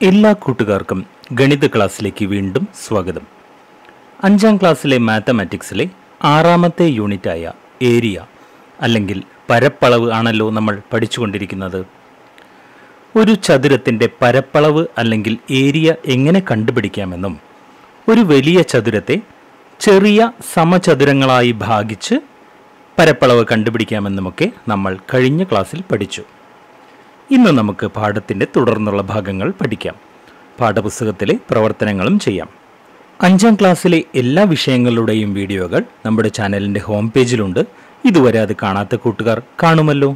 എല്ലാ കൂട്ടുകാർക്കും ഗണിത ക്ലാസ്സിലേക്ക് വീണ്ടും സ്വാഗതം അഞ്ചാം ക്ലാസ്സിലെ മാത്തമാറ്റിക്സിലെ ആറാമത്തെ യൂണിറ്റായ ഏരിയ അല്ലെങ്കിൽ പരപ്പളവ് ആണല്ലോ നമ്മൾ പഠിച്ചുകൊണ്ടിരിക്കുന്നത് ഒരു ചതുരത്തിൻ്റെ പരപ്പളവ് അല്ലെങ്കിൽ ഏരിയ എങ്ങനെ കണ്ടുപിടിക്കാമെന്നും ഒരു വലിയ ചതുരത്തെ ചെറിയ സമചതുരങ്ങളായി ഭാഗിച്ച് പരപ്പളവ് കണ്ടുപിടിക്കാമെന്നുമൊക്കെ നമ്മൾ കഴിഞ്ഞ ക്ലാസ്സിൽ പഠിച്ചു ഇന്ന് നമുക്ക് പാഠത്തിൻ്റെ തുടർന്നുള്ള ഭാഗങ്ങൾ പഠിക്കാം പാഠപുസ്തകത്തിലെ പ്രവർത്തനങ്ങളും ചെയ്യാം അഞ്ചാം ക്ലാസ്സിലെ എല്ലാ വിഷയങ്ങളുടെയും വീഡിയോകൾ നമ്മുടെ ചാനലിൻ്റെ ഹോം പേജിലുണ്ട് ഇതുവരെ അത് കാണാത്ത കൂട്ടുകാർ കാണുമല്ലോ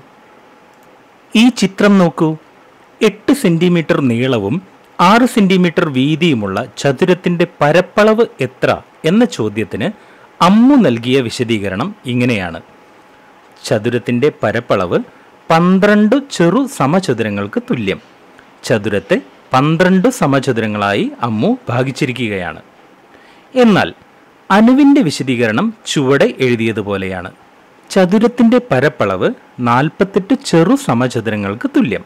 ഈ ചിത്രം നോക്കൂ എട്ട് സെന്റിമീറ്റർ നീളവും ആറ് സെന്റിമീറ്റർ വീതിയുമുള്ള ചതുരത്തിന്റെ പരപ്പളവ് എത്ര എന്ന ചോദ്യത്തിന് അമ്മു നൽകിയ വിശദീകരണം ഇങ്ങനെയാണ് ചതുരത്തിന്റെ പരപ്പളവ് പന്ത്രണ്ട് ചെറു സമചതുരങ്ങൾക്ക് തുല്യം ചതുരത്തെ പന്ത്രണ്ട് സമചതുരങ്ങളായി അമ്മു ഭാഗിച്ചിരിക്കുകയാണ് എന്നാൽ അനുവിന്റെ വിശദീകരണം ചുവടെ എഴുതിയതുപോലെയാണ് ചതുരത്തിന്റെ പരപ്പളവ് നാൽപ്പത്തെട്ട് ചെറു സമചതുരങ്ങൾക്ക് തുല്യം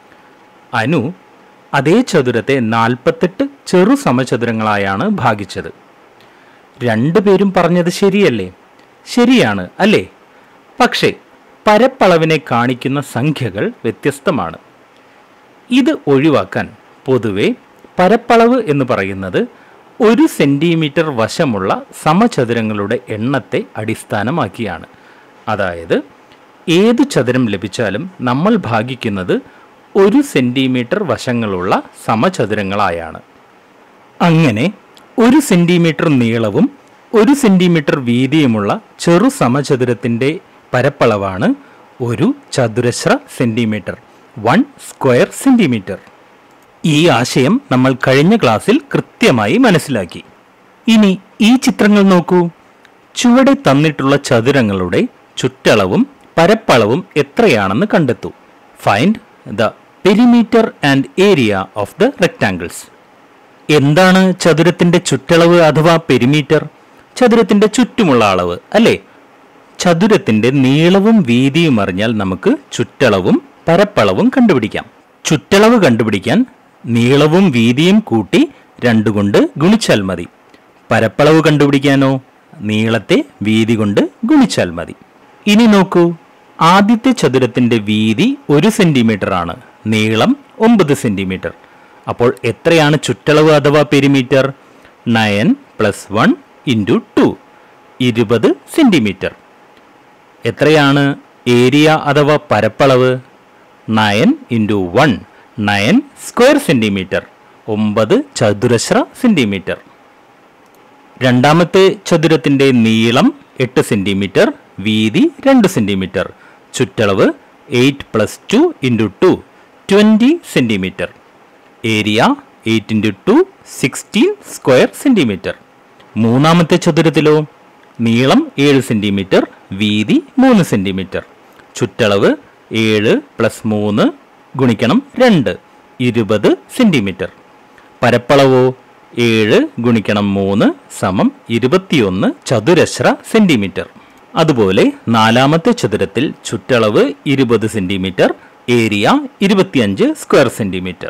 അനു അതേ ചതുരത്തെ നാൽപ്പത്തെട്ട് ചെറു സമചതുരങ്ങളായാണ് ഭാഗിച്ചത് രണ്ടുപേരും പറഞ്ഞത് ശരിയല്ലേ ശരിയാണ് അല്ലേ പക്ഷേ പരപ്പളവിനെ കാണിക്കുന്ന സംഖ്യകൾ വ്യത്യസ്തമാണ് ഇത് ഒഴിവാക്കാൻ പൊതുവെ പരപ്പളവ് എന്ന് പറയുന്നത് ഒരു സെന്റിമീറ്റർ വശമുള്ള സമചതുരങ്ങളുടെ എണ്ണത്തെ അടിസ്ഥാനമാക്കിയാണ് അതായത് ഏതു ചതുരം ലഭിച്ചാലും നമ്മൾ ഭാഗിക്കുന്നത് ഒരു സെന്റിമീറ്റർ വശങ്ങളുള്ള സമചതുരങ്ങളായാണ് അങ്ങനെ ഒരു സെന്റിമീറ്റർ നീളവും ഒരു സെന്റിമീറ്റർ വീതിയുമുള്ള ചെറു സമചതുരത്തിന്റെ പരപ്പളവാണ് ഒരു ചതുരശ്ര സെന്റിമീറ്റർ വൺ സ്ക്വയർ സെന്റിമീറ്റർ ഈ ആശയം നമ്മൾ കഴിഞ്ഞ ക്ലാസ്സിൽ കൃത്യമായി മനസ്സിലാക്കി ഇനി ഈ ചിത്രങ്ങൾ നോക്കൂ ചുവടെ തന്നിട്ടുള്ള ചതുരങ്ങളുടെ ചുറ്റളവും പരപ്പളവും എത്രയാണെന്ന് കണ്ടെത്തൂ find the perimeter and area of the rectangles എന്താണ് ചതുരത്തിന്റെ ചുറ്റളവ് അഥവാ പെരിമീറ്റർ ചതുരത്തിന്റെ ചുറ്റുമുള്ള അളവ് അല്ലേ ചതുരത്തിന്റെ നീളവും വീതിയും അറിഞ്ഞാൽ നമുക്ക് ചുറ്റളവും പരപ്പളവും കണ്ടുപിടിക്കാം ചുറ്റളവ് കണ്ടുപിടിക്കാൻ നീളവും വീതിയും കൂട്ടി രണ്ടു കൊണ്ട് ഗുണിച്ചാൽ മതി പരപ്പളവ് കണ്ടുപിടിക്കാനോ നീളത്തെ വീതി കൊണ്ട് ഗുണിച്ചാൽ മതി ഇനി നോക്കൂ ആദ്യത്തെ ചതുരത്തിന്റെ വീതി ഒരു സെന്റിമീറ്റർ ആണ് നീളം ഒമ്പത് സെന്റിമീറ്റർ അപ്പോൾ എത്രയാണ് ചുറ്റളവ് അഥവാ perimeter nine plus one into two ഇരുപത് സെന്റിമീറ്റർ എത്രയാണ് ഏരിയ അഥവാ പരപ്പളവ് nine into one nine square centimetre ഒമ്പത് ചതുരശ്ര സെന്റിമീറ്റർ രണ്ടാമത്തെ ചതുരത്തിന്റെ നീളം എട്ട് സെന്റിമീറ്റർ വീതി രണ്ട് സെന്റിമീറ്റർ ചുറ്റളവ് eight plus two into two twenty centimetre area eight into two sixteen square centimetre മൂന്നാമത്തെ ചതുരത്തിലോ നീളം ഏഴ് സെന്റിമീറ്റർ വീതി മൂന്ന് സെന്റിമീറ്റർ ചുറ്റളവ് ഏഴ് പ്ലസ് മൂന്ന് ഗുണിക്കണം രണ്ട് ഇരുപത് സെന്റിമീറ്റർ പരപ്പളവോ ഏഴ് ഗുണിക്കണം മൂന്ന് സമം ഇരുപത്തിയൊന്ന് ചതുരശ്ര സെന്റിമീറ്റർ അതുപോലെ നാലാമത്തെ ചതുരത്തിൽ ചുറ്റളവ് ഇരുപത് സെന്റിമീറ്റർ ഏരിയ ഇരുപത്തിയഞ്ച് സ്ക്വയർ സെന്റിമീറ്റർ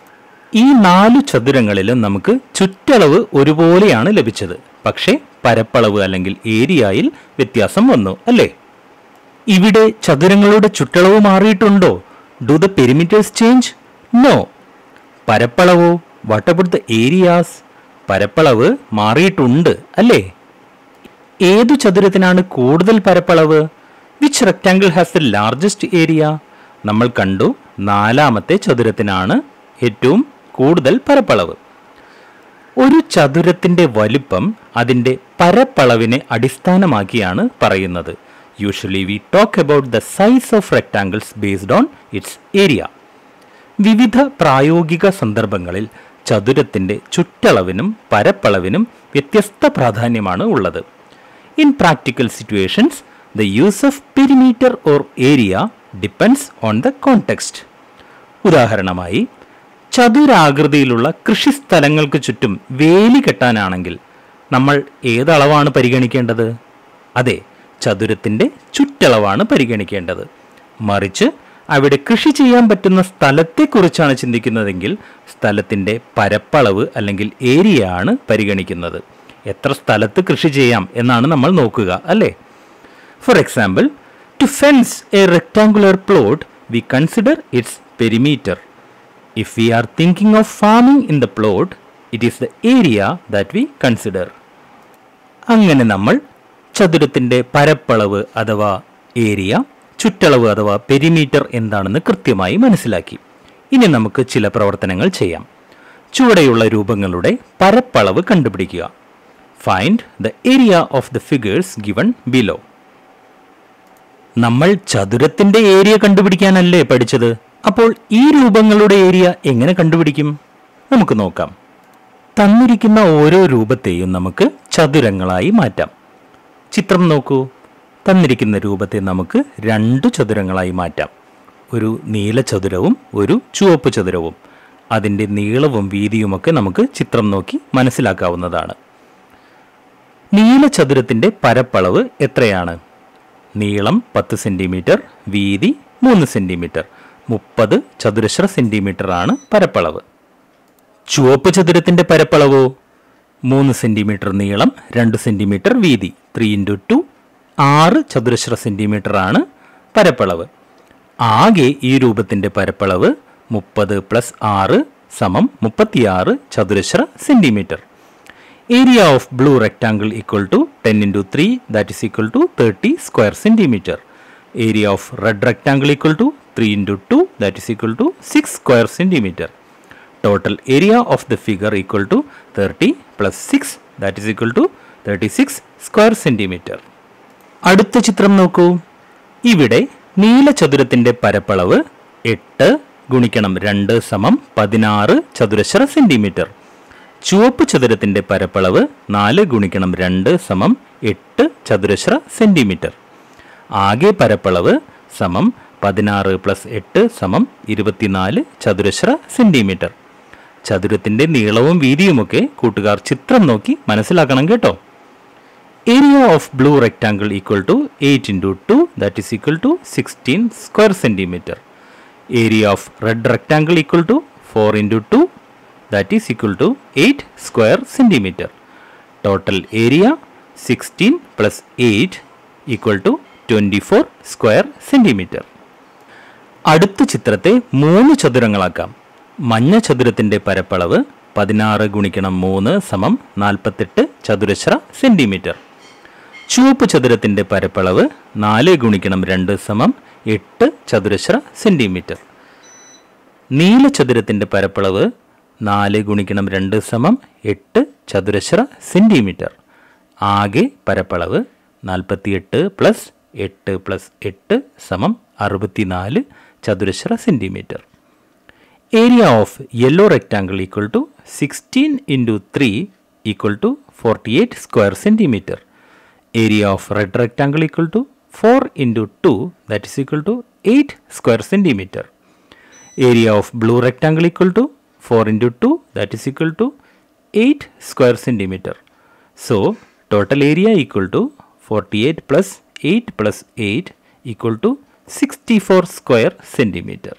ഈ നാലു ചതുരങ്ങളിലും നമുക്ക് ചുറ്റളവ് ഒരുപോലെയാണ് ലഭിച്ചത് പക്ഷേ പരപ്പളവ് അല്ലെങ്കിൽ ഏരിയയിൽ വ്യത്യാസം വന്നു അല്ലേ ഇവിടെ ചതുരങ്ങളുടെ ചുറ്റളവ് മാറിയിട്ടുണ്ടോ do the perimeters change no പരപ്പളവോ വാട്ട് അബൌട്ട് ദ ഏരിയാസ് പരപ്പളവ് മാറിയിട്ടുണ്ട് അല്ലേ ഏതു ചതുരത്തിനാണ് കൂടുതൽ പരപ്പളവ് which rectangle has the largest area നമ്മൾ കണ്ടു നാലാമത്തെ ചതുരത്തിനാണ് ഏറ്റവും കൂടുതൽ പരപ്പളവ് ഒരു ചതുരത്തിന്റെ വലിപ്പം അതിന്റെ പരപ്പളവിനെ അടിസ്ഥാനമാക്കിയാണ് പറയുന്നത് usually we talk about the size of rectangles based on its area വിവിധ പ്രായോഗിക സന്ദർഭങ്ങളിൽ ചതുരത്തിന്റെ ചുറ്റളവിനും പരപ്പളവിനും വ്യത്യസ്ത പ്രാധാന്യമാണ് ഉള്ളത് in practical situations the use of perimeter or area depends on the context ഉദാഹരണമായി ചതുരാകൃതിയിലുള്ള കൃഷിസ്ഥലങ്ങൾക്ക് ചുറ്റും വേലി കെട്ടാനാണെങ്കിൽ നമ്മൾ ഏതളവാണ് പരിഗണിക്കേണ്ടത് അതെ ചതുരത്തിന്റെ ചുറ്റളവാണ് പരിഗണിക്കേണ്ടത് മറിച്ച് അവിടെ കൃഷി ചെയ്യാൻ പറ്റുന്ന സ്ഥലത്തെക്കുറിച്ചാണ് ചിന്തിക്കുന്നതെങ്കിൽ സ്ഥലത്തിൻ്റെ പരപ്പളവ് അല്ലെങ്കിൽ ഏരിയ ആണ് പരിഗണിക്കുന്നത് എത്ര സ്ഥലത്ത് കൃഷി ചെയ്യാം എന്നാണ് നമ്മൾ നോക്കുക അല്ലേ for example to fence a rectangular plot we consider its perimeter if we are thinking of farming in the plot it is the area that we consider അങ്ങനെ നമ്മൾ ചതുരത്തിൻ്റെ പരപ്പളവ് അഥവാ ഏരിയ ചുറ്റളവ് അഥവാ പെരിമീറ്റർ എന്താണെന്ന് കൃത്യമായി മനസ്സിലാക്കി ഇനി നമുക്ക് ചില പ്രവർത്തനങ്ങൾ ചെയ്യാം ചുവടെയുള്ള രൂപങ്ങളുടെ പരപ്പളവ് കണ്ടുപിടിക്കുക find the area of the figures given below നമ്മൾ ചതുരത്തിന്റെ ഏരിയ കണ്ടുപിടിക്കാനല്ലേ പഠിച്ചത് അപ്പോൾ ഈ രൂപങ്ങളുടെ ഏരിയ എങ്ങനെ കണ്ടുപിടിക്കും നമുക്ക് നോക്കാം തന്നിരിക്കുന്ന ഓരോ രൂപത്തെയും നമുക്ക് ചതുരങ്ങളായി മാറ്റാം ചിത്രം നോക്കൂ തന്നിരിക്കുന്ന രൂപത്തെ നമുക്ക് രണ്ട് ചതുരങ്ങളായി മാറ്റാം ഒരു നീല ചതുരവും ഒരു ചുവപ്പ് ചതുരവും അതിൻ്റെ നീളവും വീതിയുമൊക്കെ നമുക്ക് ചിത്രം നോക്കി മനസ്സിലാക്കാവുന്നതാണ് നീല ചതുരത്തിൻ്റെ പരപ്പളവ് എത്രയാണ് നീളം പത്ത് സെൻറ്റിമീറ്റർ വീതി മൂന്ന് സെൻറ്റിമീറ്റർ മുപ്പത് ചതുരശ്ര സെൻറ്റിമീറ്റർ ആണ് പരപ്പളവ് ചുവപ്പ് ചതുരത്തിൻ്റെ പരപ്പളവോ മൂന്ന് സെൻറ്റിമീറ്റർ നീളം രണ്ട് സെൻറ്റിമീറ്റർ വീതി ത്രീ ഇൻറ്റു ടു ആറ് ചതുരശ്ര സെൻറ്റിമീറ്റർ ആണ് പരപ്പളവ് ആകെ ഈ രൂപത്തിൻ്റെ പരപ്പളവ് മുപ്പത് പ്ലസ് ആറ് സമം മുപ്പത്തിയാറ് ചതുരശ്ര centimetre area of blue rectangle equal to ten into three that is equal to thirty square centimetre area of red rectangle equal to three into two that is equal to six square centimetre total area of the figure equal to thirty plus six that is equal to thirty six square centimetre അടുത്ത ചിത്രം നോക്കൂ ഇവിടെ നീല ചതുരത്തിന്റെ പരപ്പളവ് എട്ട് ഗുണിക്കണം രണ്ട് സമം പതിനാറ് ചതുരശ്ര സെന്റിമീറ്റർ ചുവപ്പ് ചതുരത്തിന്റെ പരപ്പളവ് നാല് ഗുണിക്കണം രണ്ട് സമം എട്ട് ചതുരശ്ര സെന്റിമീറ്റർ ആകെ പരപ്പളവ് സമം പതിനാറ് പ്ലസ് എട്ട് സമം ഇരുപത്തിനാല് ചതുരശ്ര സെന്റിമീറ്റർ ചതുരത്തിന്റെ നീളവും വീതിയുമൊക്കെ കൂട്ടുകാർ ചിത്രം നോക്കി മനസ്സിലാക്കണം കേട്ടോ area of blue rectangle equal to eight into two that is equal to sixteen square centimetre area of red rectangle equal to four into two that is equal to eight square centimetre total area sixteen plus eight equal to twenty four square centimetre അടുത്ത ചിത്രത്തെ മൂന്ന് ചതുരങ്ങളാക്കാം മഞ്ഞ ചതുരത്തിന്റെ പരപ്പളവ് പതിനാറ് ഗുണിക്കണം മൂന്ന് സമം നാൽപ്പത്തെട്ട് ചതുരശ്ര സെന്റിമീറ്റർ ചുവപ്പ് ചതുരത്തിന്റെ പരപ്പളവ് നാല് ഗുണിക്കണം രണ്ട് സമം എട്ട് ചതുരശ്ര സെന്റിമീറ്റർ നീല ചതുരത്തിന്റെ പരപ്പളവ് നാല് ഗുണിക്കണം രണ്ട് സമം എട്ട് ചതുരശ്ര സെന്റിമീറ്റർ ആകെ പരപ്പളവ് നാൽപ്പത്തിയെട്ട് പ്ലസ് എട്ട് പ്ലസ് എട്ട് സമം അറുപത്തിനാല് ചതുരശ്ര centimetre area of yellow rectangle equal to sixteen into three equal to forty eight square centimetre area of red rectangle equal to four into two that is equal to eight square centimetre area of blue rectangle equal to four into two that is equal to eight square centimetre so total area equal to forty eight plus eight plus eight equal to sixty four square centimetre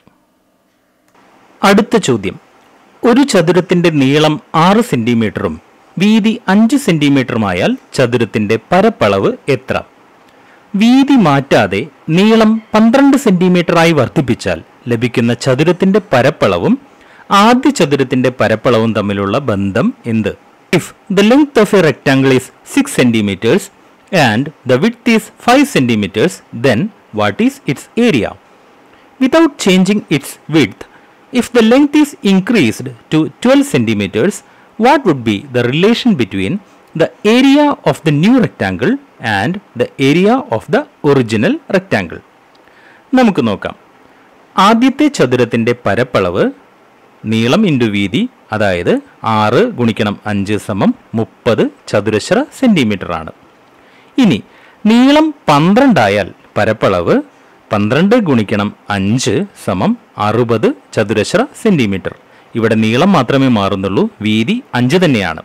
അടുത്ത ചോദ്യം ഒരു ചതുരത്തിന്റെ നീളം ആറ് സെന്റിമീറ്ററും വീതി അഞ്ച് സെന്റിമീറ്ററുമായാൽ ചതുരത്തിന്റെ പരപ്പളവ് എത്ര വീതി മാറ്റാതെ നീളം പന്ത്രണ്ട് സെന്റിമീറ്ററായി വർദ്ധിപ്പിച്ചാൽ ലഭിക്കുന്ന ചതുരത്തിന്റെ പരപ്പളവും ആദ്യ ചതുരത്തിന്റെ പരപ്പളവും തമ്മിലുള്ള ബന്ധം എന്ത് if the length of a rectangle is six centimetres and the width is five centimetres then what is its area without changing its width, if the length is increased to 12 centimeters, what would be the relation between the area of the new rectangle and the area of the original rectangle? നമുക്ക് നോക്കാം ആദ്യത്തെ ചതുരത്തിൻ്റെ പരപ്പളവ് നീളം into വീതി അതായത് ആറ് ഗുണിക്കണം അഞ്ച് സമം മുപ്പത് ചതുരശ്ര സെൻറ്റിമീറ്റർ ആണ് ഇനി നീളം പന്ത്രണ്ടായാൽ പരപ്പളവ് പന്ത്രണ്ട് ഗുണിക്കണം അഞ്ച് സമം അറുപത് ചതുരശ്ര സെന്റിമീറ്റർ ഇവിടെ നീളം മാത്രമേ മാറുന്നുള്ളൂ വീതി അഞ്ച് തന്നെയാണ്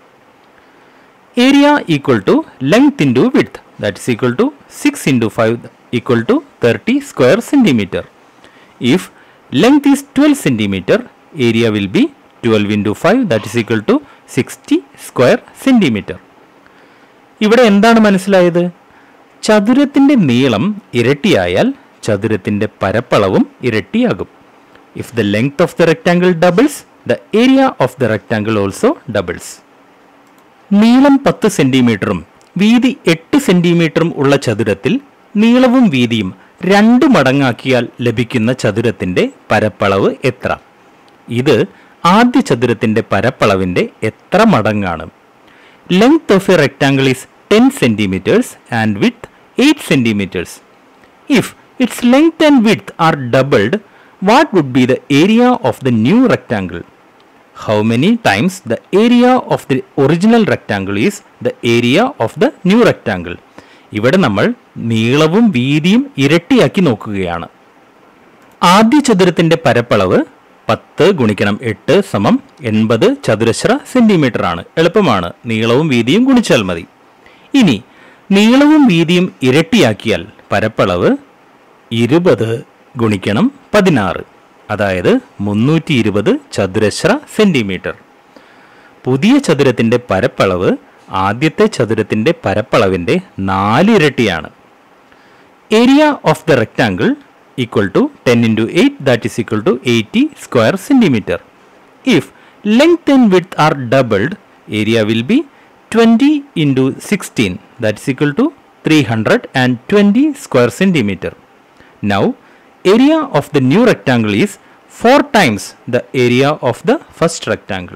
area equal to length into width that is equal to six into five equal to thirty square centimetre if length is 12 centimeter area will be 12 into 5 that is equal to 60 square centimeter ഇവിടെ എന്താണ് മനസ്സിലായത് ചതുരത്തിന്റെ നീളം ഇരട്ടിയായാൽ ചതുരത്തിന്റെ പരപ്പളവും ഇരട്ടിയാകും if the length of the rectangle doubles the area of the rectangle also doubles നീളം പത്ത് സെന്റിമീറ്ററും വീതി എട്ട് സെന്റിമീറ്ററും ഉള്ള ചതുരത്തിൽ നീളവും വീതിയും രണ്ട് മടങ്ങാക്കിയാൽ ലഭിക്കുന്ന ചതുരത്തിന്റെ പരപ്പളവ് എത്ര ഇത് ആദ്യ ചതുരത്തിന്റെ പരപ്പളവിന്റെ എത്ര മടങ്ങാണ് length of a rectangle is ten centimetres and width eight centimetres if its length and width are doubled what would be the area of the new rectangle how many times the area of the original rectangle is the area of the new rectangle ഇവിടെ നമ്മൾ നീളവും വീതിയും ഇരട്ടിയാക്കി നോക്കുകയാണ് ആദ്യ ചതുരത്തിന്റെ പരപ്പളവ് പത്ത് ഗുണിക്കണം എട്ട് സമം എൺപത് ചതുരശ്ര സെന്റിമീറ്റർ ആണ് എളുപ്പമാണ് നീളവും വീതിയും ഗുണിച്ചാൽ മതി ഇനി നീളവും വീതിയും ഇരട്ടിയാക്കിയാൽ പരപ്പളവ് ഇരുപത് ഗുണിക്കണം പതിനാറ് അതായത് മുന്നൂറ്റി ഇരുപത് ചതുരശ്ര സെന്റിമീറ്റർ പുതിയ ചതുരത്തിന്റെ പരപ്പളവ് ആദ്യത്തെ ചതുരത്തിന്റെ പരപ്പളവിന്റെ നാലിരട്ടിയാണ് area of the rectangle equal to ten into eight that is equal to eighty square centimetre if length and width are doubled area will be twenty into sixteen that is equal to three hundred and twenty square centimetre Now, area of the new rectangle is 4 times the area of the first rectangle.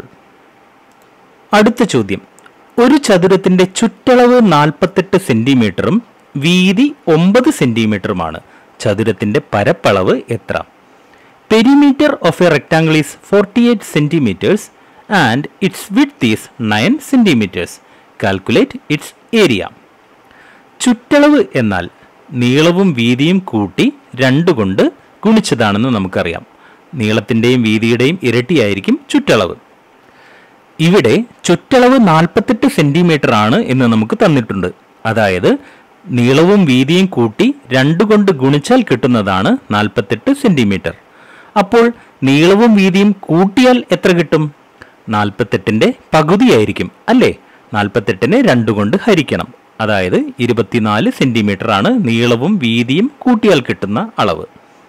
അടുത്ത ചോദ്യം ഒരു ചതുരത്തിന്റെ ചുറ്റളവ് നാൽപ്പത്തെട്ട് സെന്റിമീറ്ററും വീതി ഒമ്പത് സെന്റിമീറ്ററുമാണ് ചതുരത്തിന്റെ പരപ്പളവ് എത്ര perimeter of a rectangle is forty eight centimetres and its width is nine centimetres calculate its area ചുറ്റളവ് എന്നാൽ നീളവും വീതിയും കൂട്ടി രണ്ട് കൊണ്ട് ഗുണിച്ചതാണെന്ന് നമുക്കറിയാം നീളത്തിൻ്റെയും വീതിയുടെയും ഇരട്ടിയായിരിക്കും ചുറ്റളവ് ഇവിടെ ചുറ്റളവ് നാൽപ്പത്തെട്ട് സെന്റിമീറ്റർ ആണ് എന്ന് നമുക്ക് തന്നിട്ടുണ്ട് അതായത് നീളവും വീതിയും കൂട്ടി രണ്ട് കൊണ്ട് ഗുണിച്ചാൽ കിട്ടുന്നതാണ് നാൽപ്പത്തെട്ട് സെന്റിമീറ്റർ അപ്പോൾ നീളവും വീതിയും കൂട്ടിയാൽ എത്ര കിട്ടും നാൽപ്പത്തെട്ടിന്റെ പകുതിയായിരിക്കും അല്ലേ നാൽപ്പത്തെട്ടിനെ രണ്ട് കൊണ്ട് ഹരിക്കണം അതായത് ഇരുപത്തിനാല് സെന്റിമീറ്റർ ആണ് നീളവും വീതിയും കൂട്ടിയാൽ കിട്ടുന്ന അളവ്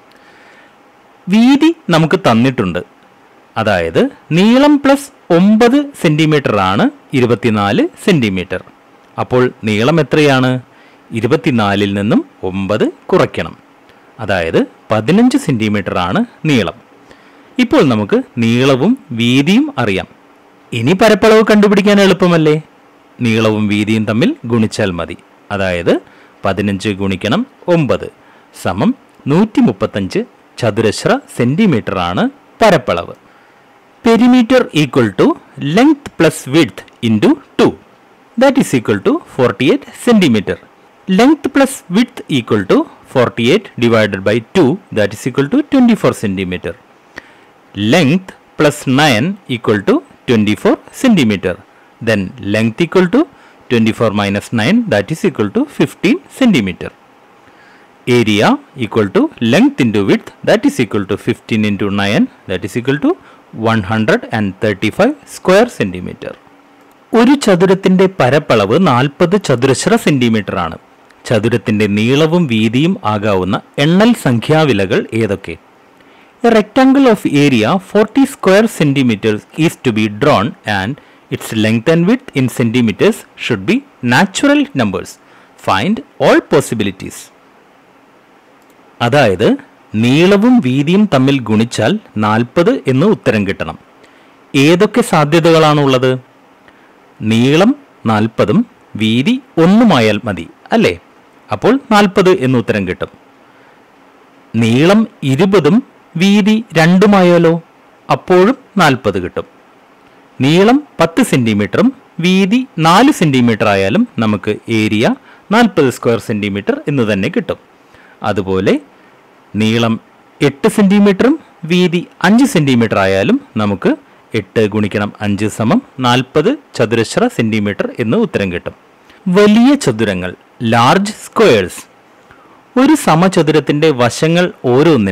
വീതി നമുക്ക് തന്നിട്ടുണ്ട് അതായത് നീളം പ്ലസ് ഒമ്പത് സെന്റിമീറ്റർ ആണ് ഇരുപത്തിനാല് സെന്റിമീറ്റർ അപ്പോൾ നീളം എത്രയാണ് ഇരുപത്തിനാലിൽ നിന്നും ഒമ്പത് കുറയ്ക്കണം അതായത് പതിനഞ്ച് സെന്റിമീറ്റർ ആണ് നീളം ഇപ്പോൾ നമുക്ക് നീളവും വീതിയും അറിയാം ഇനി പരപ്പളവ് കണ്ടുപിടിക്കാൻ എളുപ്പമല്ലേ നീളവും വീതിയും തമ്മിൽ ഗുണിച്ചാൽ മതി അതായത് പതിനഞ്ച് ഗുണിക്കണം ഒമ്പത് സമം നൂറ്റി മുപ്പത്തഞ്ച് ചതുരശ്ര സെന്റിമീറ്റർ ആണ് പരപ്പളവ് perimeter equal to length plus width into two that is equal to forty eight centimetre length plus width equal to forty eight divided by two that is equal to twenty four centimetre length plus 9 equal to 24 centimeter. Then length equal to 24 minus 9 that is equal to 15 centimeter. Area equal to length into width that is equal to 15 into 9 that is equal to 135 square centimeter. ഒരു ചതുരത്തിന്റെ പരപ്പളവ് നാൽപ്പത് ചതുരശ്ര centimetre ആണ് ചതുരത്തിന്റെ നീളവും വീതിയും ആകാവുന്ന എണ്ണൽ സംഖ്യാവിലകൾ ഏതൊക്കെ A rectangle of area 40 square centimeters is to be drawn and its length and width in centimeters should be natural numbers. Find all possibilities. അതായത് നീളവും വീതിയും തമ്മിൽ ഗുണിച്ചാൽ നാൽപ്പത് എന്ന് ഉത്തരം കിട്ടണം ഏതൊക്കെ സാധ്യതകളാണുള്ളത് നീളം നാൽപ്പതും വീതി ഒന്നുമായാൽ മതി അല്ലേ അപ്പോൾ നാൽപ്പത് എന്ന് ഉത്തരം കിട്ടും നീളം ഇരുപതും വീതി രണ്ടുമായാലോ അപ്പോഴും നാൽപ്പത് കിട്ടും നീളം പത്ത് സെന്റിമീറ്ററും വീതി നാല് സെന്റിമീറ്റർ ആയാലും നമുക്ക് ഏരിയ നാൽപ്പത് സ്ക്വയർ സെന്റിമീറ്റർ എന്ന് തന്നെ കിട്ടും അതുപോലെ നീളം എട്ട് സെന്റിമീറ്ററും വീതി അഞ്ച് സെന്റിമീറ്റർ ആയാലും നമുക്ക് എട്ട് ഗുണിക്കണം അഞ്ച് സമം നാൽപ്പത് ചതുരശ്ര സെന്റിമീറ്റർ എന്ന് ഉത്തരം കിട്ടും വലിയ ചതുരങ്ങൾ ലാർജ് സ്ക്വയേഴ്സ് ഒരു സമചതുരത്തിന്റെ വശങ്ങൾ ഓരോന്നിനും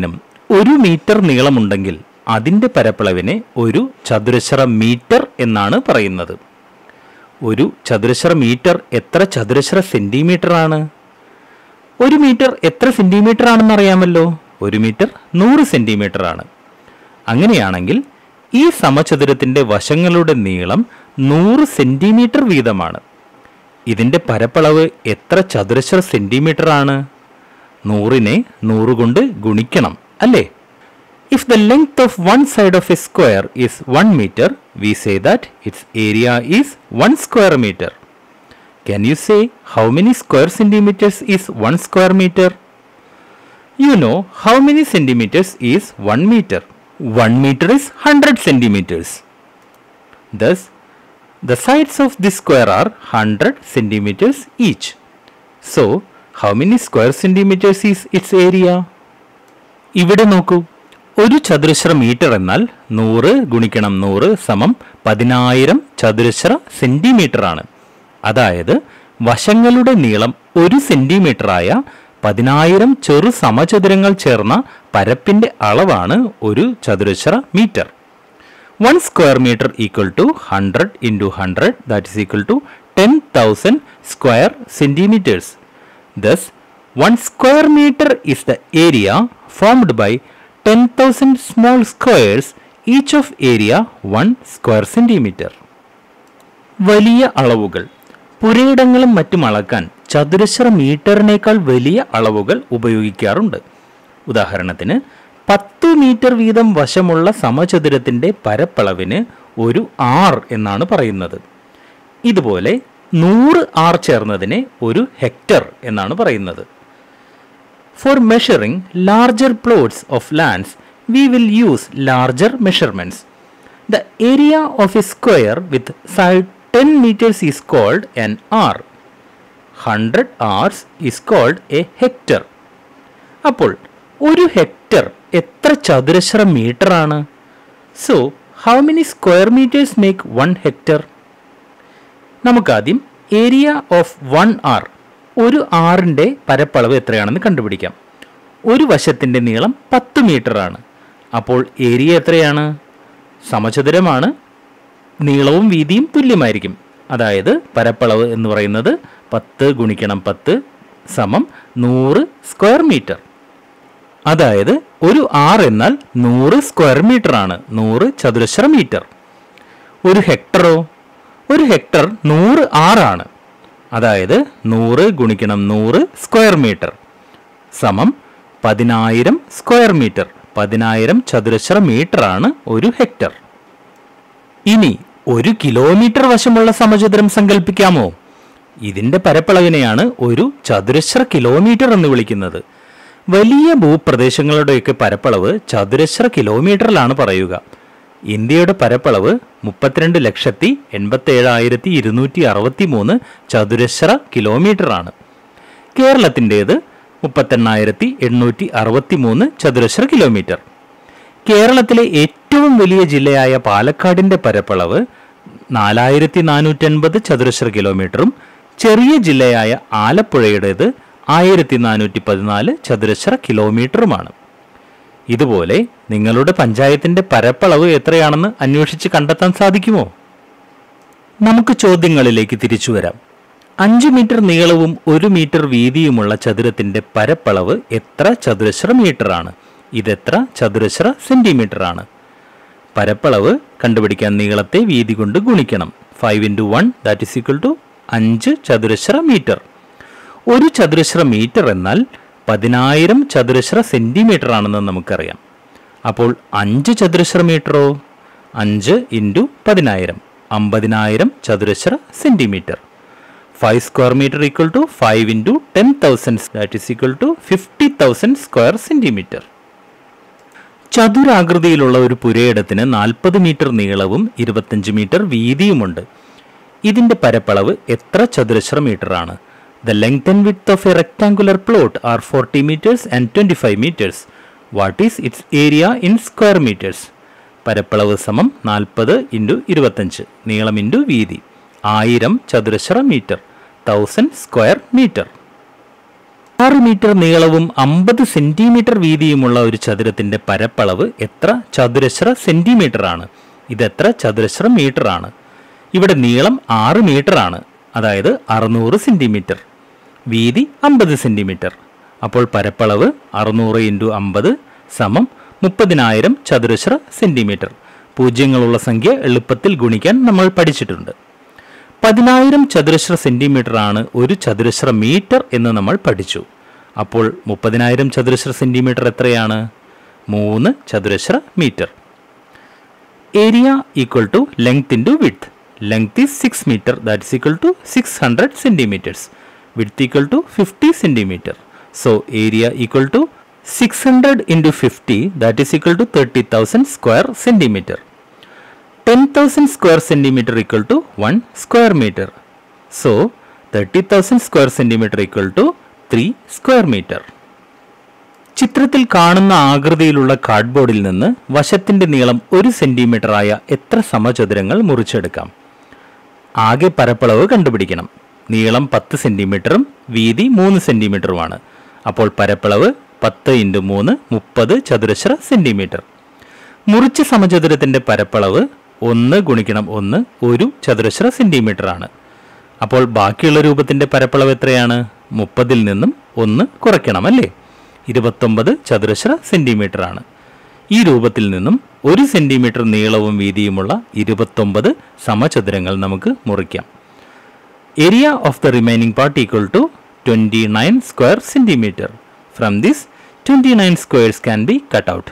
ഒരു മീറ്റർ നീളമുണ്ടെങ്കിൽ അതിൻ്റെ പരപ്പളവിനെ ഒരു ചതുരശ്ര മീറ്റർ എന്നാണ് പറയുന്നത് ഒരു ചതുരശ്ര മീറ്റർ എത്ര ചതുരശ്ര സെന്റിമീറ്റർ ആണ് ഒരു മീറ്റർ എത്ര സെന്റിമീറ്റർ ആണെന്ന് അറിയാമല്ലോ ഒരു മീറ്റർ നൂറ് സെന്റിമീറ്റർ ആണ് അങ്ങനെയാണെങ്കിൽ ഈ സമചതുരത്തിന്റെ വശങ്ങളുടെ നീളം നൂറ് സെന്റിമീറ്റർ വീതമാണ് ഇതിന്റെ പരപ്പളവ് എത്ര ചതുരശ്ര സെന്റിമീറ്റർ ആണ് നൂറിനെ നൂറ് കൊണ്ട് ഗുണിക്കണം അല്ലേ if the length of one side of a square is one metre we say that its area is one square metre Can you say how many square centimeters is 1 square meter? You know how many centimeters is 1 meter. 1 meter is 100 centimeters. Thus, the sides of this square are 100 centimeters each. So, how many square centimeters is its area? ഇവിടെ നോക്കൂ ഒരു ചതുരശ്ര metre എന്നാൽ നൂറ് ഗുണിക്കണം നൂറ് സമം പതിനായിരം ചതുരശ്ര സെന്റിമീറ്റർ ആണ് അതായത് വശങ്ങളുടെ നീളം ഒരു സെന്റിമീറ്ററായ പതിനായിരം ചെറു സമചതുരങ്ങൾ ചേർന്ന പരപ്പിന്റെ അളവാണ് ഒരു ചതുരശ്ര metre one square metre equal to hundred into hundred that is equal to ten thousand square centimetres thus one square metre is the area formed by ten thousand small squares each of area one square centimetre വലിയ അളവുകൾ പുരയിടങ്ങളും മറ്റും അളക്കാൻ ചതുരശ്ര മീറ്ററിനേക്കാൾ വലിയ അളവുകൾ ഉപയോഗിക്കാറുണ്ട് ഉദാഹരണത്തിന് പത്ത് മീറ്റർ വീതം വശമുള്ള സമചതുരത്തിന്റെ പരപ്പളവിന് ഒരു ആർ എന്നാണ് പറയുന്നത് ഇതുപോലെ നൂറ് ആർ ചേർന്നതിനെ ഒരു ഹെക്ടർ എന്നാണ് പറയുന്നത് for measuring larger plots of lands we will use larger measurements The area of a square with side 10 meters is called an R. 100 Rs is called a hectare. അപ്പോൾ ഒരു hectare എത്ര ചതുരശ്ര metre ആണ് so how many square metres make one hectare നമുക്കാദ്യം area of one are ഒരു ആറിൻ്റെ പരപ്പളവ് എത്രയാണെന്ന് കണ്ടുപിടിക്കാം ഒരു വശത്തിൻ്റെ നീളം പത്ത് മീറ്റർ ആണ് അപ്പോൾ ഏരിയ എത്രയാണ് സമചതുരമാണ് നീളവും വീതിയും തുല്യമായിരിക്കും അതായത് പരപ്പളവ് എന്ന് പറയുന്നത് പത്ത് ഗുണിക്കണം പത്ത് സമം നൂറ് സ്ക്വയർ മീറ്റർ അതായത് ഒരു ആർ എന്നാൽ നൂറ് സ്ക്വയർ മീറ്റർ ആണ് നൂറ് ചതുരശ്ര മീറ്റർ ഒരു ഹെക്ടറോ ഒരു ഹെക്ടർ നൂറ് ആറാണ് അതായത് നൂറ് ഗുണിക്കണം നൂറ് സ്ക്വയർ മീറ്റർ സമം പതിനായിരം സ്ക്വയർ മീറ്റർ പതിനായിരം ചതുരശ്ര മീറ്റർ ആണ് ഒരു ഹെക്ടർ ഇനി ഒരു കിലോമീറ്റർ വശമുള്ള സമചതുരം സങ്കല്പിക്കാമോ ഇതിന്റെ പരപ്പളവിനെയാണ് ഒരു ചതുരശ്ര കിലോമീറ്റർ എന്ന് വിളിക്കുന്നത് വലിയ ഭൂപ്രദേശങ്ങളുടെയൊക്കെ പരപ്പളവ് ചതുരശ്ര കിലോമീറ്ററിലാണ് പറയുക ഇന്ത്യയുടെ പരപ്പളവ് മുപ്പത്തിരണ്ട് ലക്ഷത്തി എൺപത്തി ഏഴായിരത്തി ഇരുന്നൂറ്റി അറുപത്തി മൂന്ന് ചതുരശ്ര കിലോമീറ്റർ ആണ് കേരളത്തിൻ്റേത് മുപ്പത്തെണ്ണായിരത്തി എണ്ണൂറ്റി അറുപത്തി മൂന്ന് ചതുരശ്ര കിലോമീറ്റർ കേരളത്തിലെ ഏറ്റവും വലിയ ജില്ലയായ പാലക്കാടിന്റെ പരപ്പളവ് നാലായിരത്തി നാനൂറ്റൻപത് ചതുരശ്ര കിലോമീറ്ററും ചെറിയ ജില്ലയായ ആലപ്പുഴയുടേത് ആയിരത്തി നാനൂറ്റി പതിനാല് ചതുരശ്ര കിലോമീറ്ററുമാണ് ഇതുപോലെ നിങ്ങളുടെ പഞ്ചായത്തിന്റെ പരപ്പളവ് എത്രയാണെന്ന് അന്വേഷിച്ച് കണ്ടെത്താൻ സാധിക്കുമോ നമുക്ക് ചോദ്യങ്ങളിലേക്ക് തിരിച്ചു വരാം അഞ്ച് മീറ്റർ നീളവും ഒരു മീറ്റർ വീതിയുമുള്ള ചതുരത്തിന്റെ പരപ്പളവ് എത്ര ചതുരശ്ര മീറ്റർ ആണ് ഇതെത്ര ചതുരശ്ര സെന്റിമീറ്റർ ആണ് പരപ്പളവ് കണ്ടുപിടിക്കാൻ നീളത്തെ വീതി കൊണ്ട് ഗുണിക്കണം five into one that is equal to അഞ്ച് ചതുരശ്ര മീറ്റർ ഒരു ചതുരശ്ര മീറ്റർ എന്നാൽ പതിനായിരം ചതുരശ്ര സെന്റിമീറ്റർ ആണെന്ന് നമുക്കറിയാം അപ്പോൾ അഞ്ച് ചതുരശ്ര മീറ്ററോ അഞ്ച് ഇൻറ്റു പതിനായിരം അമ്പതിനായിരം ചതുരശ്ര centimetre five square metre equal to five into ten thousand that is equal to fifty thousand square centimetre ചതുരാകൃതിയിലുള്ള ഒരു പുരയിടത്തിന് നാൽപ്പത് മീറ്റർ നീളവും ഇരുപത്തഞ്ച് മീറ്റർ വീതിയുമുണ്ട് ഇതിന്റെ പരപ്പളവ് എത്ര ചതുരശ്ര മീറ്റർ ആണ് the length and width of a rectangular plot are forty metres and twenty five metres what is its area in square metres പരപ്പളവ് സമം നാൽപ്പത് ഇൻറ്റു ഇരുപത്തഞ്ച് നീളം ഇൻറ്റു വീതി ആയിരം ചതുരശ്ര മീറ്റർ തൗസൻഡ് സ്ക്വയർ മീറ്റർ ആറ് മീറ്റർ നീളവും അമ്പത് സെന്റിമീറ്റർ വീതിയുമുള്ള ഒരു ചതുരത്തിന്റെ പരപ്പളവ് എത്ര ചതുരശ്ര സെന്റിമീറ്റർ ആണ് ഇതെത്ര ചതുരശ്ര മീറ്റർ ആണ് ഇവിടെ നീളം ആറ് മീറ്റർ ആണ് അതായത് അറുന്നൂറ് സെന്റിമീറ്റർ വീതി അമ്പത് സെന്റിമീറ്റർ അപ്പോൾ പരപ്പളവ് അറുന്നൂറ് ഇൻറ്റു അമ്പത് സമം മുപ്പതിനായിരം ചതുരശ്ര സെന്റിമീറ്റർ പൂജ്യങ്ങളുള്ള സംഖ്യ എളുപ്പത്തിൽ ഗുണിക്കാൻ നമ്മൾ പഠിച്ചിട്ടുണ്ട് പതിനായിരം ചതുരശ്ര സെന്റിമീറ്റർ ആണ് ഒരു ചതുരശ്ര മീറ്റർ എന്ന് നമ്മൾ പഠിച്ചു അപ്പോൾ മുപ്പതിനായിരം ചതുരശ്ര സെന്റിമീറ്റർ എത്രയാണ് മൂന്ന് ചതുരശ്ര metre area equal to length into width length is six metre that is equal to six hundred centimetres width equal to fifty centimetre so area equal to six hundred into fifty that is equal to thirty thousand square centimetre ten thousand square centimetre equal to one square metre so thirty thousand square centimetre equal to three square metre ചിത്രത്തിൽ കാണുന്ന ആകൃതിയിലുള്ള കാർഡ്ബോർഡിൽ നിന്ന് വശത്തിന്റെ നീളം ഒരു centimetre ആയ എത്ര സമചതുരങ്ങൾ മുറിച്ചെടുക്കാം ആകെ പരപ്പളവ് കണ്ടുപിടിക്കണം നീളം പത്ത് സെന്റിമീറ്ററും വീതി മൂന്ന് സെന്റിമീറ്ററുമാണ് അപ്പോൾ പരപ്പളവ് പത്ത് ഇൻറ്റു മൂന്ന് മുപ്പത് ചതുരശ്ര സെന്റിമീറ്റർ മുറിച്ച സമചതുരത്തിന്റെ പരപ്പളവ് ഒന്ന് ഗുണിക്കണം ഒന്ന് ഒരു ചതുരശ്ര സെന്റിമീറ്റർ ആണ് അപ്പോൾ ബാക്കിയുള്ള രൂപത്തിന്റെ പരപ്പളവ് എത്രയാണ് മുപ്പതിൽ നിന്നും ഒന്ന് കുറയ്ക്കണം അല്ലേ ഇരുപത്തൊമ്പത് ചതുരശ്ര സെന്റിമീറ്റർ ആണ് ഈ രൂപത്തിൽ നിന്നും ഒരു സെന്റിമീറ്റർ നീളവും വീതിയുമുള്ള ഇരുപത്തൊമ്പത് സമചതുരങ്ങൾ നമുക്ക് മുറിക്കാം area of the remaining part equal to twenty nine square centimetre from this twenty nine squares can be cut out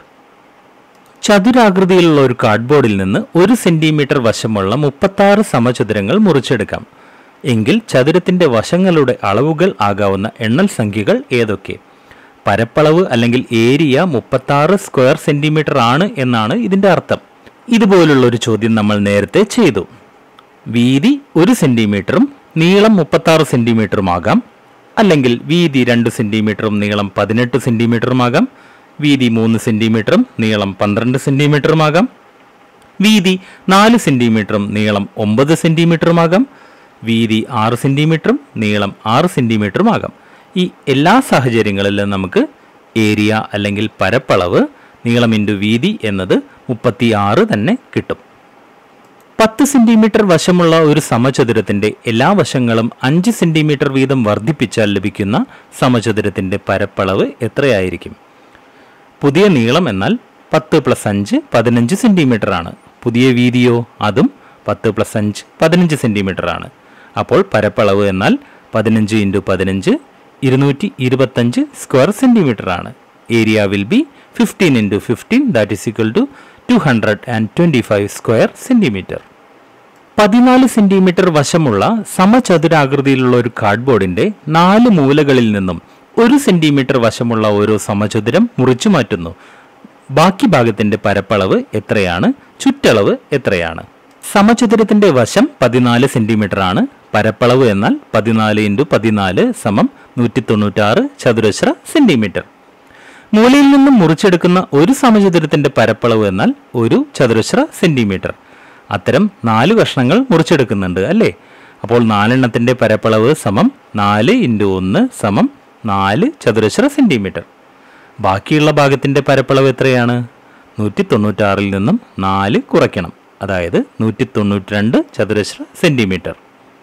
ചതുരാകൃതിയിലുള്ള ഒരു കാർഡ്ബോർഡിൽ നിന്ന് ഒരു സെന്റിമീറ്റർ വശമുള്ള മുപ്പത്താറ് സമചതുരങ്ങൾ മുറിച്ചെടുക്കാം എങ്കിൽ ചതുരത്തിന്റെ വശങ്ങളുടെ അളവുകൾ ആകാവുന്ന എണ്ണൽ സംഖ്യകൾ ഏതൊക്കെ പരപ്പളവ് അല്ലെങ്കിൽ ഏരിയ മുപ്പത്താറ് സ്ക്വയർ സെന്റിമീറ്റർ ആണ് എന്നാണ് ഇതിന്റെ അർത്ഥം ഇതുപോലുള്ള ഒരു ചോദ്യം നമ്മൾ നേരത്തെ ചെയ്തു വീതി ഒരു സെന്റിമീറ്ററും നീളം മുപ്പത്താറ് സെന്റിമീറ്ററുമാകാം അല്ലെങ്കിൽ വീതി രണ്ട് സെന്റിമീറ്ററും നീളം പതിനെട്ട് സെന്റിമീറ്ററുമാകാം വീതി മൂന്ന് സെന്റിമീറ്ററും നീളം പന്ത്രണ്ട് സെന്റിമീറ്ററുമാകാം വീതി നാല് സെന്റിമീറ്ററും നീളം ഒമ്പത് സെന്റിമീറ്ററുമാകാം വീതി ആറ് സെന്റിമീറ്ററും നീളം ആറ് സെന്റിമീറ്ററുമാകാം ഈ എല്ലാ സാഹചര്യങ്ങളിലും നമുക്ക് ഏരിയ അല്ലെങ്കിൽ പരപ്പളവ് നീളം ഇൻറ്റു വീതി എന്നത് മുപ്പത്തി ആറ് തന്നെ കിട്ടും പത്ത് സെന്റിമീറ്റർ വശമുള്ള ഒരു സമചതുരത്തിന്റെ എല്ലാ വശങ്ങളും അഞ്ച് സെന്റിമീറ്റർ വീതം വർദ്ധിപ്പിച്ചാൽ ലഭിക്കുന്ന സമചതുരത്തിന്റെ പരപ്പളവ് എത്രയായിരിക്കും പുതിയ നീളം എന്നാൽ പത്ത് പ്ലസ് അഞ്ച് പതിനഞ്ച് സെന്റിമീറ്റർ ആണ് പുതിയ വീതിയോ അതും പത്ത് പ്ലസ് അഞ്ച് പതിനഞ്ച് സെന്റിമീറ്റർ ആണ് അപ്പോൾ പരപ്പളവ് എന്നാൽ പതിനഞ്ച് ഇൻറ്റു പതിനഞ്ച് ഇരുന്നൂറ്റി ഇരുപത്തഞ്ച് സ്ക്വയർ സെന്റിമീറ്റർ ആണ് area will be fifteen into fifteen that is equal to two hundred and twenty five square centimetre പതിനാല് സെന്റിമീറ്റർ വശമുള്ള സമചതുരാകൃതിയിലുള്ള ഒരു കാർഡ്ബോർഡിന്റെ നാല് മൂലകളിൽ നിന്നും ഒരു സെന്റിമീറ്റർ വശമുള്ള ഓരോ സമചതുരം മുറിച്ചു മാറ്റുന്നു ബാക്കി ഭാഗത്തിന്റെ പരപ്പളവ് എത്രയാണ് ചുറ്റളവ് എത്രയാണ് സമചതുരത്തിന്റെ വശം പതിനാല് സെന്റിമീറ്റർ ആണ് പരപ്പളവ് എന്നാൽ പതിനാല് ഇൻറ്റു പതിനാല് സമം നൂറ്റി തൊണ്ണൂറ്റാറ് ചതുരശ്ര സെന്റിമീറ്റർ മൂലയിൽ നിന്നും മുറിച്ചെടുക്കുന്ന ഒരു സമചതുരത്തിന്റെ പരപ്പളവ് എന്നാൽ ഒരു ചതുരശ്ര സെന്റിമീറ്റർ അത്തരം നാല് കഷ്ണങ്ങൾ മുറിച്ചെടുക്കുന്നുണ്ട് അല്ലേ അപ്പോൾ നാലെണ്ണത്തിന്റെ പരപ്പളവ് സമം നാല് ഇൻറ്റു ഒന്ന് സമം നാല് ചതുരശ്ര സെന്റിമീറ്റർ ബാക്കിയുള്ള ഭാഗത്തിന്റെ പരപ്പളവ് എത്രയാണ് നൂറ്റി തൊണ്ണൂറ്റാറിൽ നിന്നും നാല് കുറയ്ക്കണം അതായത് നൂറ്റി തൊണ്ണൂറ്റി രണ്ട് ചതുരശ്ര സെന്റിമീറ്റർ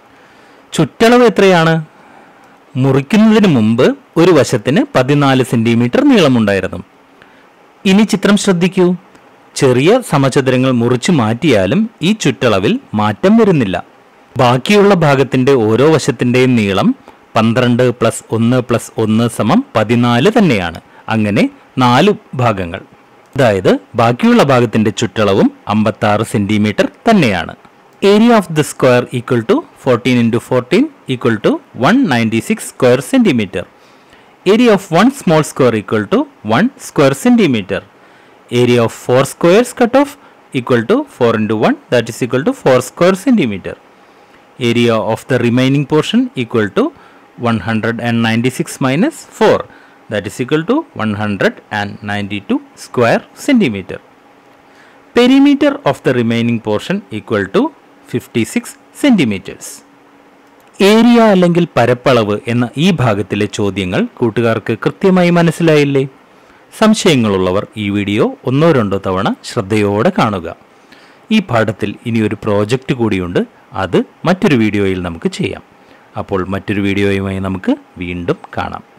ചുറ്റളവ് എത്രയാണ് മുറിക്കുന്നതിന് മുമ്പ് ഒരു വശത്തിന് പതിനാല് സെന്റിമീറ്റർ നീളമുണ്ടായിരുന്നു ഇനി ചിത്രം ശ്രദ്ധിക്കൂ ചെറിയ സമചതുരങ്ങൾ മുറിച്ചു മാറ്റിയാലും ഈ ചുറ്റളവിൽ മാറ്റം വരുന്നില്ല ബാക്കിയുള്ള ഭാഗത്തിന്റെ ഓരോ വശത്തിന്റെയും നീളം പന്ത്രണ്ട് പ്ലസ് ഒന്ന് പ്ലസ് ഒന്ന് സമം പതിനാല് തന്നെയാണ് അങ്ങനെ നാല് ഭാഗങ്ങൾ അതായത് ബാക്കിയുള്ള ഭാഗത്തിന്റെ ചുറ്റളവും അമ്പത്താറ് സെന്റിമീറ്റർ തന്നെയാണ് area of the square equal to fourteen into fourteen equal to one ninety six square centimetre area of one small square equal to one square centimetre area of four squares cut off equal to four into one that is equal to four square centimetre area of the remaining portion equal to 196 minus 4 that is equal to 192 square centimeter. Perimeter of the remaining portion equal to 56 centimeters. Area അല്ലെങ്കിൽ പരപ്പളവ് എന്ന ഈ ഭാഗത്തിലെ ചോദ്യങ്ങൾ കൂട്ടുകാർക്ക് കൃത്യമായി മനസ്സിലായില്ലേ സംശയങ്ങളുള്ളവർ ഈ video ഒന്നോ രണ്ടോ തവണ ശ്രദ്ധയോടെ കാണുക ഈ പാഠത്തിൽ ഇനി ഒരു പ്രോജക്റ്റ് കൂടിയുണ്ട് അത് മറ്റൊരു വീഡിയോയിൽ നമുക്ക് ചെയ്യാം അപ്പോൾ മറ്റൊരു വീഡിയോയുമായി നമുക്ക് വീണ്ടും കാണാം